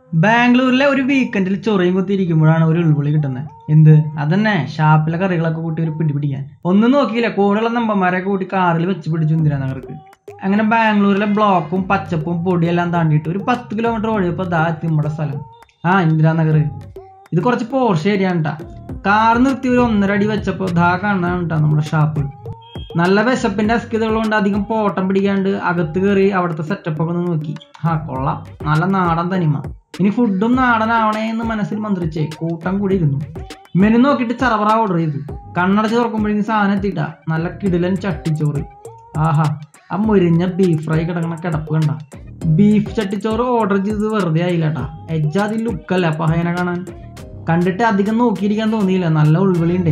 ബാംഗ്ലൂരിലെ ഒരു വീക്കെൻഡിൽ ചൊറിയും കുത്തിയിരിക്കുമ്പോഴാണ് ഒരു ഉൾവിളി കിട്ടുന്നത് എന്ത് അതന്നെ ഷാപ്പിലെ കറികളൊക്കെ കൂട്ടി ഒരു പിടി പിടിക്കാൻ ഒന്നും നോക്കിയില്ല കൂടെയുള്ള നമ്പന്മാരെയൊക്കെ കൂട്ടി കാറിൽ വെച്ച് പിടിച്ചു ഇന്ദിരാനഗർക്ക് അങ്ങനെ ബാംഗ്ലൂരിലെ ബ്ലോക്കും പച്ചപ്പും പൊടിയെല്ലാം താണ്ടിയിട്ട് ഒരു പത്ത് കിലോമീറ്റർ ഓടിയപ്പോൾ ദാ എത്തി നമ്മുടെ സ്ഥലം ആ ഇന്ദിരാനഗർ ഇത് കുറച്ച് പോർഷ് ഏരിയാണ് കേട്ടാ കാർ നിർത്തി ഒരു ഒന്നര അടി വെച്ചപ്പോൾ ദാ കാണാണ് കേട്ടാ നമ്മുടെ ഷാപ്പ് നല്ല വിശപ്പിന്റെ അസ്കിതകൾ കൊണ്ട് അധികം പോട്ടം പിടിക്കാണ്ട് അകത്ത് കയറി അവിടുത്തെ സെറ്റപ്പ് ഒക്കെ ഒന്ന് നോക്കി ആ കൊള്ളാം നല്ല നാടൻ തനിമ ഇനി ഫുഡും നാടനാവണേ എന്ന് മനസ്സിൽ മന്ത്രിച്ചേ കൂട്ടം കൂടി ഇരുന്നു മെനു നോക്കിയിട്ട് ചറവറ ഓർഡർ ചെയ്തു കണ്ണടച്ച് തുറക്കുമ്പോഴേക്കും സാധനം എത്തിയിട്ടാ നല്ല കിടിലൻ ചട്ടിച്ചോറ് ആഹാ ആ മുരിഞ്ഞ ബീഫ് ഫ്രൈ കിടക്കണ കിടപ്പ് കണ്ട ബീഫ് ചട്ടിച്ചോറ് ഓർഡർ ചെയ്തത് വെറുതെ ആയില്ല കേട്ടാ എജ്ജാതി ലുക്കല്ല പഹയനെ കാണാൻ കണ്ടിട്ട് അധികം നോക്കിയിരിക്കാൻ തോന്നിയില്ല നല്ല ഉൾവിളി ഉണ്ടേ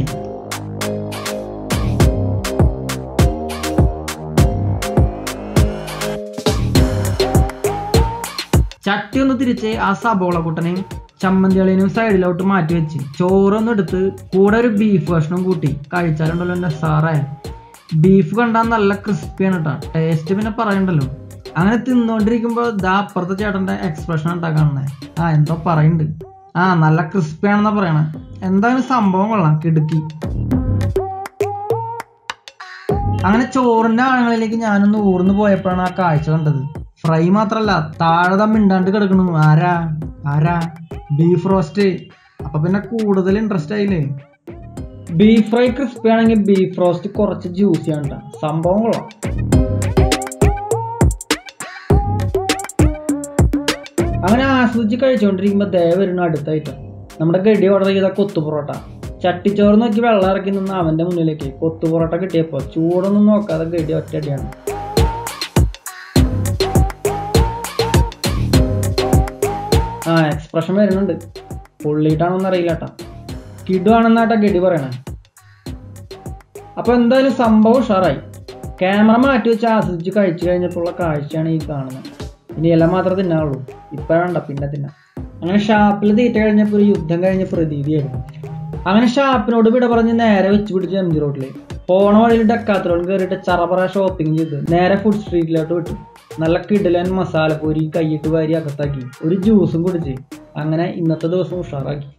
ചട്ടി ഒന്ന് തിരിച്ച് ആ സബോള കുട്ടനെയും ചമ്മന്തികളിനും സൈഡിലോട്ട് മാറ്റി വെച്ച് ചോറൊന്നും എടുത്ത് കൂടെ ഒരു ബീഫ് കഷ്ണം കൂട്ടി കഴിച്ചാലുണ്ടല്ലോ എൻ്റെ സാറേ ബീഫ് കണ്ടാൽ നല്ല ക്രിസ്പിയാണ് കേട്ടോ ടേസ്റ്റ് പിന്നെ പറയണ്ടല്ലോ അങ്ങനെ തിന്നുകൊണ്ടിരിക്കുമ്പോൾ ദാ അപ്പുറത്തെ ചേട്ടൻ്റെ എക്സ്പ്രഷൻ ഉണ്ടാ കാണുന്നത് ആ എന്തോ പറയുന്നുണ്ട് ആ നല്ല ക്രിസ്പിയാണെന്നാ പറയണേ എന്തായാലും സംഭവം കൊള്ളാം കിടുക്കി അങ്ങനെ ചോറിന്റെ ആഴങ്ങളിലേക്ക് ഞാനൊന്ന് ഊർന്നു പോയപ്പോഴാണ് ആ കാഴ്ച കണ്ടത് ഫ്രൈ മാത്രല്ല താഴെ തമ്മിൽ മിണ്ടാണ്ട് കിടക്കണു ആരാ ആരാ ബീഫ് റോസ്റ്റ് അപ്പൊ പിന്നെ കൂടുതൽ ഇൻട്രസ്റ്റ് ആയില്ലേ ബീഫ് ഫ്രൈ ക്രിസ്പി ആണെങ്കിൽ ബീഫ് റോസ്റ്റ് കുറച്ച് ജ്യൂസി ആണ് ട്ടാ. സംഭവം കൊള്ളാം അങ്ങനെ ആസ്വദിച്ച് കഴിച്ചുകൊണ്ടിരിക്കുമ്പോൾ ദയ വരുന്ന അടുത്തായിട്ട് നമ്മുടെ ഗഡി ഓർഡർ ചെയ്ത കൊത്തു പൊറോട്ട ചട്ടിച്ചോറ് നോക്കി വെള്ളം ഇറക്കി നിന്ന് അവന്റെ മുന്നിലേക്ക് കൊത്തു പൊറോട്ട കിട്ടിയപ്പോൾ ചൂടൊന്നും നോക്കാതെ ഗഡി ഒറ്റയടിയാണ് ആ എക്സ്പ്രഷൻ വരുന്നുണ്ട് പൊള്ളിയിട്ടാണോന്ന് അറിയില്ല കേട്ടാ കിടുവാണെന്നാട്ടാ ഗഡി പറയണേ അപ്പൊ എന്തായാലും സംഭവം ഉഷാറായി ക്യാമറ മാറ്റി വെച്ച് ആസ്വദിച്ച് കഴിച്ചു കഴിഞ്ഞപ്പോഴുള്ള കാഴ്ചയാണ് ഈ കാണുന്നത് ഇനി എല്ലാം മാത്രമേ തിന്നാവുള്ളൂ ഇപ്പൊ വേണ്ട പിന്നെ തിന്നാം അങ്ങനെ ഷാപ്പിൽ തീറ്റ കഴിഞ്ഞപ്പോൾ ഒരു യുദ്ധം കഴിഞ്ഞ പ്രതീതിയായിരുന്നു അങ്ങനെ ഷാപ്പിനോട് വിട പറഞ്ഞ് നേരെ വെച്ച് പിടിച്ച് എം ജി റോഡില് പോണ വഴിയിൽ ഡക്കാത്തലോൺ കയറിയിട്ട് ചറപറ ഷോപ്പിംഗ് ചെയ്ത് നേരെ ഫുഡ് സ്ട്രീറ്റിലോട്ട് വിട്ടു നല്ല കിടിലൻ മസാലപ്പൊരി കൈയിട്ട് വാരി അകത്താക്കി ഒരു ജ്യൂസും കുടിച്ച് അങ്ങനെ ഇന്നത്തെ ദിവസം ഉഷാറാക്കി